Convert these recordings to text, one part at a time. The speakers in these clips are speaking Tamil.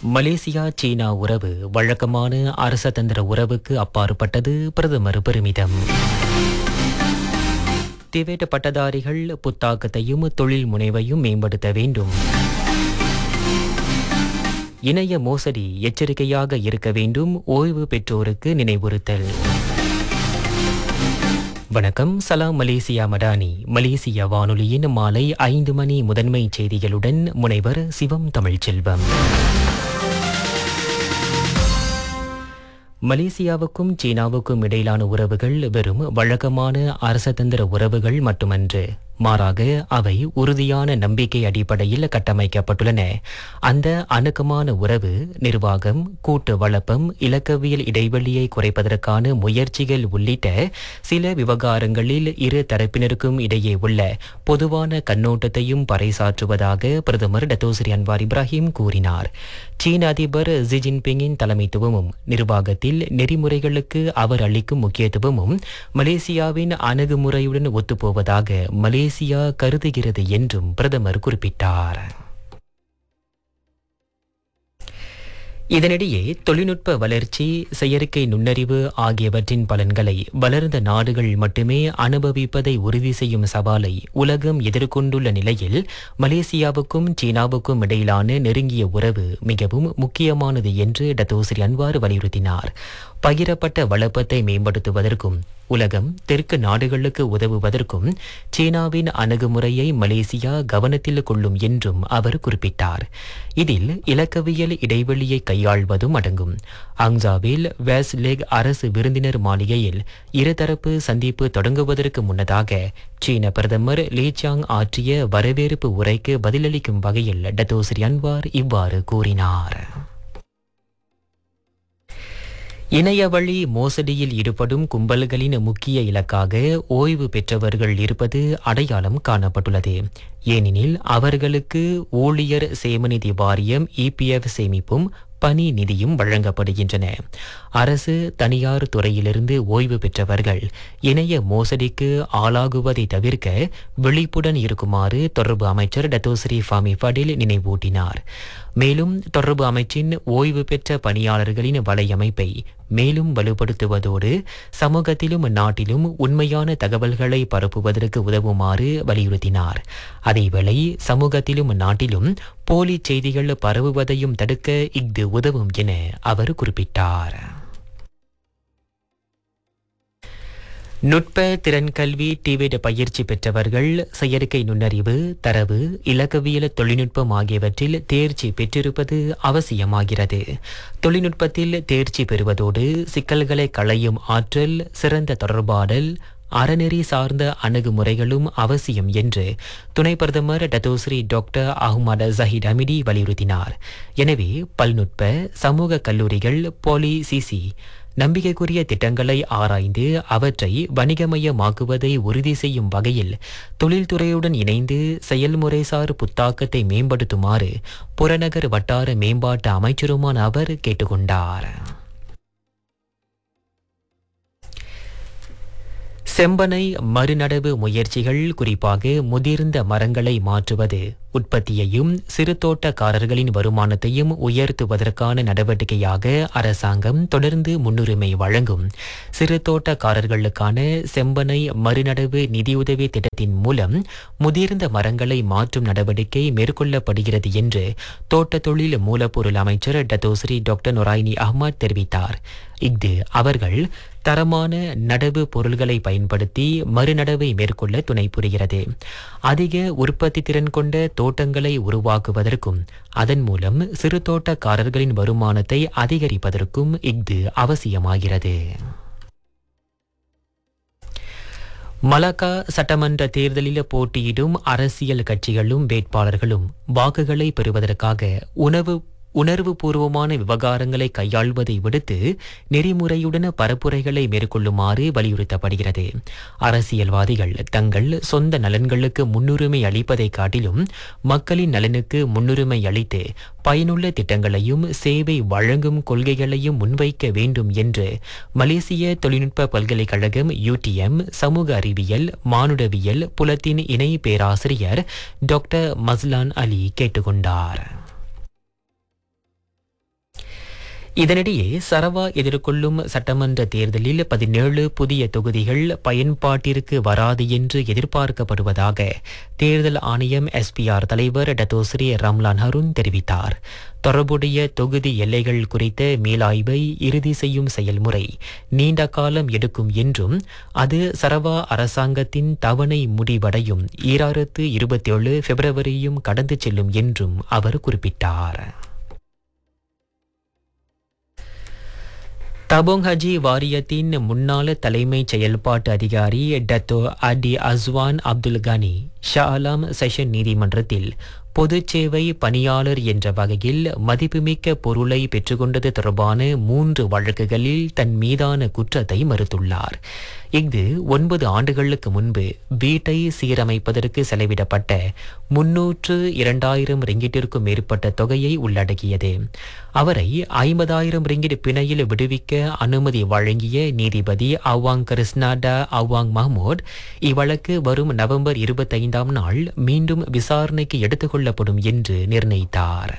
மலேசியா சீனா உறவு வழக்கமான அரசதந்திர உறவுக்கு அப்பாற்பட்டது பிரதமர் பெருமிதம் திவேட்ட பட்டதாரிகள் புத்தாக்கத்தையும் தொழில் முனைவையும் மேம்படுத்த வேண்டும் இணைய மோசடி எச்சரிக்கையாக இருக்க வேண்டும் ஓய்வு பெற்றோருக்கு நினைவுறுத்தல் வணக்கம் சலாம் மலேசியா மடானி மலேசியா வானொலியின் மாலை ஐந்து மணி முதன்மை செய்திகளுடன் முனைவர் சிவம் தமிழ்ச்செல்வம் மலேசியாவுக்கும் சீனாவுக்கும் இடையிலான உறவுகள் வெறும் வழக்கமான அரசதந்திர உறவுகள் மட்டுமன்று மாறாக அவை உறுதியான நம்பிக்கை அடிப்படையில் கட்டமைக்கப்பட்டுள்ளன அந்த அணுக்கமான உறவு நிர்வாகம் கூட்டு வளப்பம் இலக்கவியல் இடைவெளியை குறைப்பதற்கான முயற்சிகள் உள்ளிட்ட சில விவகாரங்களில் இரு தரப்பினருக்கும் இடையே உள்ள பொதுவான கண்ணோட்டத்தையும் பறைசாற்றுவதாக பிரதமர் டத்தோஸ்ரீ அன்வார் இப்ராஹிம் கூறினார் சீன அதிபர் ஜி ஜின்பிங்கின் தலைமைத்துவமும் நிர்வாகத்தில் நெறிமுறைகளுக்கு அவர் அளிக்கும் முக்கியத்துவமும் மலேசியாவின் அணுகுமுறையுடன் ஒத்துப்போவதாக மலேசியா கருதுகிறது என்றும் பிரதமர் குறிப்பிட்டார் இதனிடையே தொழில்நுட்ப வளர்ச்சி செயற்கை நுண்ணறிவு ஆகியவற்றின் பலன்களை வளர்ந்த நாடுகள் மட்டுமே அனுபவிப்பதை உறுதி செய்யும் சவாலை உலகம் எதிர்கொண்டுள்ள நிலையில் மலேசியாவுக்கும் சீனாவுக்கும் இடையிலான நெருங்கிய உறவு மிகவும் முக்கியமானது என்று டத்தோஸ்ரீ அன்வார் வலியுறுத்தினார் பகிரப்பட்ட வளப்பத்தை மேம்படுத்துவதற்கும் உலகம் தெற்கு நாடுகளுக்கு உதவுவதற்கும் சீனாவின் அணுகுமுறையை மலேசியா கவனத்தில் கொள்ளும் என்றும் அவர் குறிப்பிட்டார் இதில் இலக்கவியல் இடைவெளியை கையாள்வதும் அடங்கும் அங்சாவில் வேஸ்லேக் அரசு விருந்தினர் மாளிகையில் இருதரப்பு சந்திப்பு தொடங்குவதற்கு முன்னதாக சீன பிரதமர் லீ சாங் ஆற்றிய வரவேற்பு உரைக்கு பதிலளிக்கும் வகையில் டத்தோஸ்ரீ அன்வார் இவ்வாறு கூறினார் இணையவழி மோசடியில் ஈடுபடும் கும்பல்களின் முக்கிய இலக்காக ஓய்வு பெற்றவர்கள் இருப்பது அடையாளம் காணப்பட்டுள்ளது ஏனெனில் அவர்களுக்கு ஊழியர் சேமநிதி வாரியம் இபிஎஃப் சேமிப்பும் பணி நிதியும் வழங்கப்படுகின்றன அரசு தனியார் துறையிலிருந்து ஓய்வு பெற்றவர்கள் இணைய மோசடிக்கு ஆளாகுவதை தவிர்க்க விழிப்புடன் இருக்குமாறு தொடர்பு அமைச்சர் டத்தோஸ்ரீ ஃபாமி ஃபடில் நினைவூட்டினார் மேலும் தொடர்பு அமைச்சின் ஓய்வு பெற்ற பணியாளர்களின் வலையமைப்பை மேலும் வலுப்படுத்துவதோடு சமூகத்திலும் நாட்டிலும் உண்மையான தகவல்களை பரப்புவதற்கு உதவுமாறு வலியுறுத்தினார் அதேவேளை சமூகத்திலும் நாட்டிலும் போலி செய்திகள் பரவுவதையும் தடுக்க இஃது உதவும் என அவர் குறிப்பிட்டார் நுட்ப திறன் கல்வி டிவேட் பயிற்சி பெற்றவர்கள் செயற்கை நுண்ணறிவு தரவு இலக்கவியல் தொழில்நுட்பம் ஆகியவற்றில் தேர்ச்சி பெற்றிருப்பது அவசியமாகிறது தொழில்நுட்பத்தில் தேர்ச்சி பெறுவதோடு சிக்கல்களை களையும் ஆற்றல் சிறந்த தொடர்பாடல் அறநெறி சார்ந்த அணுகுமுறைகளும் அவசியம் என்று துணை பிரதமர் Datuk Seri doctor Ahmad Zahid Hamidi வலியுறுத்தினார் எனவே பல்நுட்ப சமூக கல்லூரிகள் போலி சிசி நம்பிக்கைக்குரிய திட்டங்களை ஆராய்ந்து அவற்றை வணிகமயமாக்குவதை உறுதி செய்யும் வகையில் தொழில்துறையுடன் இணைந்து செயல்முறைசார் புத்தாக்கத்தை மேம்படுத்துமாறு புறநகர் வட்டார மேம்பாட்டு அமைச்சருமான அவர் கேட்டுக்கொண்டார் செம்பனை மறுநடவு முயற்சிகள் குறிப்பாக முதிர்ந்த மரங்களை மாற்றுவது உற்பத்தியையும் சிறு தோட்டக்காரர்களின் வருமானத்தையும் உயர்த்துவதற்கான நடவடிக்கையாக அரசாங்கம் தொடர்ந்து முன்னுரிமை வழங்கும் சிறு தோட்டக்காரர்களுக்கான செம்பனை மறுநடவு நிதியுதவி திட்டத்தின் மூலம் முதிர்ந்த மரங்களை மாற்றும் நடவடிக்கை மேற்கொள்ளப்படுகிறது என்று தோட்ட தொழில் மூலப்பொருள் அமைச்சர் டத்தோஸ்ரீ டாக்டர் நொராயினி அஹ்மத் தெரிவித்தார் இஃது அவர்கள் தரமான நடவு பொருள்களை பயன்படுத்தி மறுநடவை மேற்கொள்ள துணை புரிகிறது அதிக உற்பத்தி திறன் கொண்ட தோட்டங்களை உருவாக்குவதற்கும் அதன் மூலம் சிறு தோட்டக்காரர்களின் வருமானத்தை அதிகரிப்பதற்கும் இஃது அவசியமாகிறது மலாக்கா சட்டமன்ற தேர்தலில் போட்டியிடும் அரசியல் கட்சிகளும் வேட்பாளர்களும் வாக்குகளை பெறுவதற்காக உணவு உணர்வு பூர்வமான விவகாரங்களை கையாள்வதை விடுத்து நெறிமுறையுடன் பரப்புரைகளை மேற்கொள்ளுமாறு வலியுறுத்தப்படுகிறது அரசியல்வாதிகள் தங்கள் சொந்த நலன்களுக்கு முன்னுரிமை அளிப்பதை காட்டிலும் மக்களின் நலனுக்கு முன்னுரிமை அளித்து பயனுள்ள திட்டங்களையும் சேவை வழங்கும் கொள்கைகளையும் முன்வைக்க வேண்டும் என்று மலேசிய தொழில்நுட்ப பல்கலைக்கழகம் யூடிஎம் சமூக அறிவியல் மானுடவியல் புலத்தின் இணை பேராசிரியர் டாக்டர் மஸ்லான் அலி கேட்டுக்கொண்டார் இதனிடையே சரவா எதிர்கொள்ளும் சட்டமன்ற தேர்தலில் பதினேழு புதிய தொகுதிகள் பயன்பாட்டிற்கு வராது என்று எதிர்பார்க்கப்படுவதாக தேர்தல் ஆணையம் எஸ்பிஆர் தலைவர் டத்தோஸ்ரீ ரம்லான் ஹருண் தெரிவித்தார் தொடர்புடைய தொகுதி எல்லைகள் குறித்த மேலாய்வை இறுதி செய்யும் செயல்முறை நீண்ட காலம் எடுக்கும் என்றும் அது சரவா அரசாங்கத்தின் தவணை முடிவடையும் ஈராயிரத்து இருபத்தேழு பிப்ரவரியும் கடந்து செல்லும் என்றும் அவர் குறிப்பிட்டார் தபோங் ஹஜி வாரியத்தின் முன்னாள் தலைமைச் செயல்பாட்டு அதிகாரி டத்தோ அடி அஸ்வான் அப்துல் கனி ஷா அலாம் செஷன் நீதிமன்றத்தில் பொதுச் சேவை பணியாளர் என்ற வகையில் மதிப்புமிக்க பொருளை பெற்றுக்கொண்டது தொடர்பான மூன்று வழக்குகளில் தன் மீதான குற்றத்தை மறுத்துள்ளார் இஃது ஒன்பது ஆண்டுகளுக்கு முன்பு வீட்டை சீரமைப்பதற்கு செலவிடப்பட்ட முன்னூற்று இரண்டாயிரம் ரிங்கிட்டிற்கும் மேற்பட்ட தொகையை உள்ளடக்கியது அவரை ஐம்பதாயிரம் ரிங்கிட் பிணையில் விடுவிக்க அனுமதி வழங்கிய நீதிபதி அவாங் கிருஷ்ணாடா அவாங் மஹ்மூத் இவ்வழக்கு வரும் நவம்பர் இருபத்தைந்தாம் நாள் மீண்டும் விசாரணைக்கு எடுத்துக்கொள்ளப்படும் என்று நிர்ணயித்தார்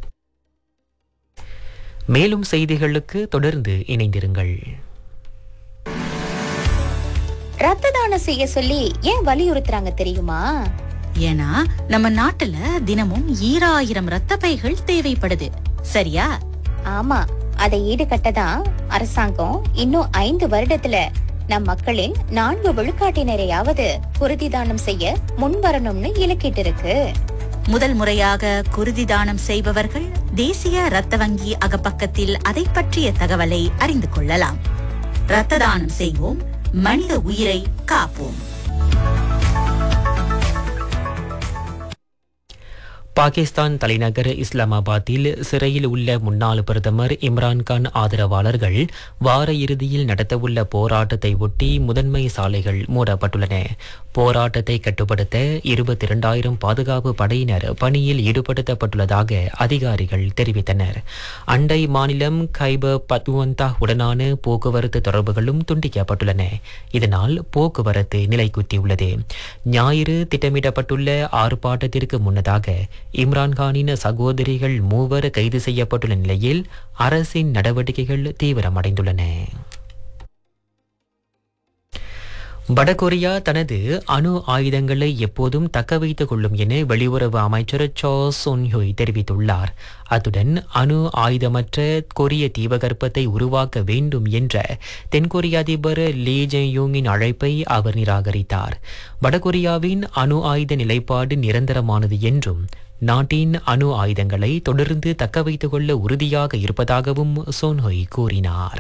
மேலும் செய்திகளுக்கு தொடர்ந்து இணைந்திருங்கள் ரத்த தானம் செய்ய சொல்லி ஏன் வலியுறுத்துறாங்க தெரியுமா ஏன்னா நம்ம நாட்டுல தினமும் ஈராயிரம் ரத்த பைகள் தேவைப்படுது சரியா ஆமா அதை ஈடுகட்ட தான் அரசாங்கம் இன்னும் ஐந்து வருடத்துல நம் மக்களின் நான்கு விழுக்காட்டினரையாவது குருதி தானம் செய்ய முன்வரணும்னு இலக்கிட்டு இருக்கு முதல் முறையாக குருதி தானம் செய்பவர்கள் தேசிய ரத்த வங்கி அகப்பக்கத்தில் அதை பற்றிய தகவலை அறிந்து கொள்ளலாம் ரத்த தானம் செய்வோம் மனித உயிரை காப்போம் பாகிஸ்தான் தலைநகர் இஸ்லாமாபாத்தில் சிறையில் உள்ள முன்னாள் பிரதமர் இம்ரான்கான் ஆதரவாளர்கள் வார இறுதியில் நடத்தவுள்ள போராட்டத்தை ஒட்டி முதன்மை சாலைகள் மூடப்பட்டுள்ளன போராட்டத்தை கட்டுப்படுத்த இருபத்தி இரண்டாயிரம் பாதுகாப்பு படையினர் பணியில் ஈடுபடுத்தப்பட்டுள்ளதாக அதிகாரிகள் தெரிவித்தனர் அண்டை மாநிலம் கைபர் பத்வந்தா உடனான போக்குவரத்து தொடர்புகளும் துண்டிக்கப்பட்டுள்ளன இதனால் போக்குவரத்து நிலைக்குத்தியுள்ளது ஞாயிறு திட்டமிடப்பட்டுள்ள ஆர்ப்பாட்டத்திற்கு முன்னதாக இம்ரான்கானின் சகோதரிகள் மூவர் கைது செய்யப்பட்டுள்ள நிலையில் அரசின் நடவடிக்கைகள் தீவிரமடைந்துள்ளன வடகொரியா தனது அணு ஆயுதங்களை எப்போதும் தக்க வைத்துக் கொள்ளும் என வெளியுறவு அமைச்சர் சோ சொன்ஹோய் தெரிவித்துள்ளார் அத்துடன் அணு ஆயுதமற்ற கொரிய தீபகற்பத்தை உருவாக்க வேண்டும் என்ற தென்கொரிய அதிபர் லீ ஜெயூங்கின் அழைப்பை அவர் நிராகரித்தார் வடகொரியாவின் அணு ஆயுத நிலைப்பாடு நிரந்தரமானது என்றும் நாட்டின் அணு ஆயுதங்களை தொடர்ந்து தக்க வைத்துக் கொள்ள உறுதியாக இருப்பதாகவும் சோன்ஹொய் கூறினார்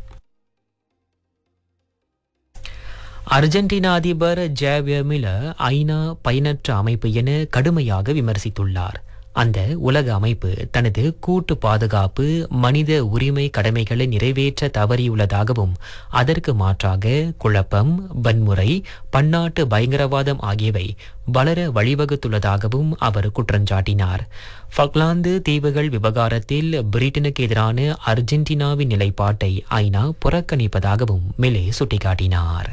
அர்ஜென்டினா அதிபர் ஜேவியர் மிலர் ஐநா பயனற்ற அமைப்பு என கடுமையாக விமர்சித்துள்ளார் அந்த உலக அமைப்பு தனது கூட்டு பாதுகாப்பு மனித உரிமை கடமைகளை நிறைவேற்ற தவறியுள்ளதாகவும் அதற்கு மாற்றாக குழப்பம் வன்முறை பன்னாட்டு பயங்கரவாதம் ஆகியவை வளர வழிவகுத்துள்ளதாகவும் அவர் குற்றஞ்சாட்டினார் ஃபக்லாந்து தீவுகள் விவகாரத்தில் பிரிட்டனுக்கு எதிரான அர்ஜென்டினாவின் நிலைப்பாட்டை ஐநா புறக்கணிப்பதாகவும் மிலே சுட்டிக்காட்டினார்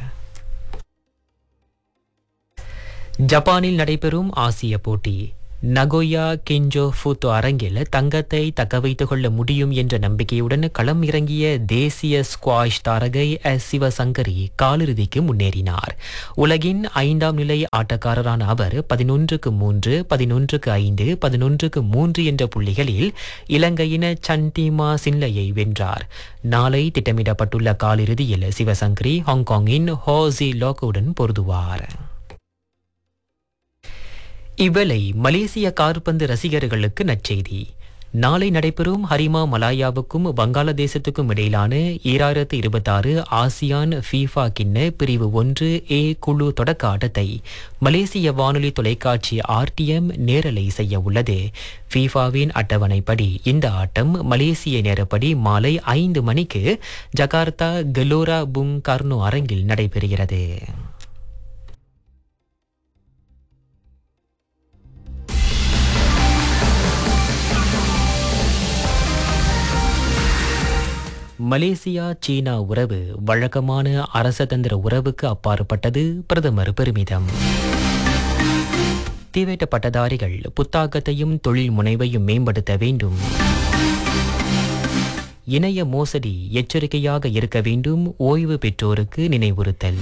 ஜப்பானில் நடைபெறும் ஆசிய போட்டி நகோயா கிஞ்சோ ஃபூத்தோ அரங்கில் தங்கத்தை தக்க வைத்துக் கொள்ள முடியும் என்ற நம்பிக்கையுடன் களம் இறங்கிய தேசிய ஸ்குவாஷ் தாரகை எஸ் சிவசங்கரி காலிறுதிக்கு முன்னேறினார் உலகின் ஐந்தாம் நிலை ஆட்டக்காரரான அவர் பதினொன்றுக்கு மூன்று பதினொன்றுக்கு ஐந்து பதினொன்றுக்கு மூன்று என்ற புள்ளிகளில் இலங்கையின் சன்டிமா சின்லையை வென்றார் நாளை திட்டமிடப்பட்டுள்ள காலிறுதியில் சிவசங்கரி ஹாங்காங்கின் ஹோசி லோக்குடன் பொருதுவார் இவ்வேளை மலேசிய கால்பந்து ரசிகர்களுக்கு நற்செய்தி நாளை நடைபெறும் ஹரிமா மலாயாவுக்கும் வங்காளதேசத்துக்கும் இடையிலான ஈராயிரத்து இருபத்தாறு ஆசியான் ஃபீஃபா கிண்ண பிரிவு ஒன்று ஏ குழு தொடக்க ஆட்டத்தை மலேசிய வானொலி தொலைக்காட்சி ஆர்டிஎம் நேரலை செய்ய உள்ளது ஃபீஃபாவின் அட்டவணைப்படி இந்த ஆட்டம் மலேசிய நேரப்படி மாலை ஐந்து மணிக்கு ஜகார்த்தா கெலோரா புங் கர்னோ அரங்கில் நடைபெறுகிறது மலேசியா சீனா உறவு வழக்கமான அரசதந்திர உறவுக்கு அப்பாற்பட்டது பிரதமர் பெருமிதம் தீவேட்ட பட்டதாரிகள் புத்தாக்கத்தையும் தொழில் முனைவையும் மேம்படுத்த வேண்டும் இணைய மோசடி எச்சரிக்கையாக இருக்க வேண்டும் ஓய்வு பெற்றோருக்கு நினைவுறுத்தல்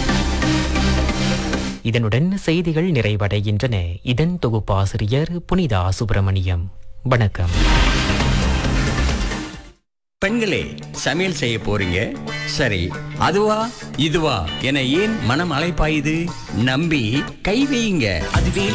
இதனுடன் செய்திகள் நிறைவடைகின்றன இதன் தொகுப்பாசிரியர் புனிதா சுப்பிரமணியம் வணக்கம் பெண்களே சமையல் செய்ய போறீங்க சரி அதுவா இதுவா என ஏன் மனம் அலைப்பாயுது நம்பி கை வையுங்க அதுவே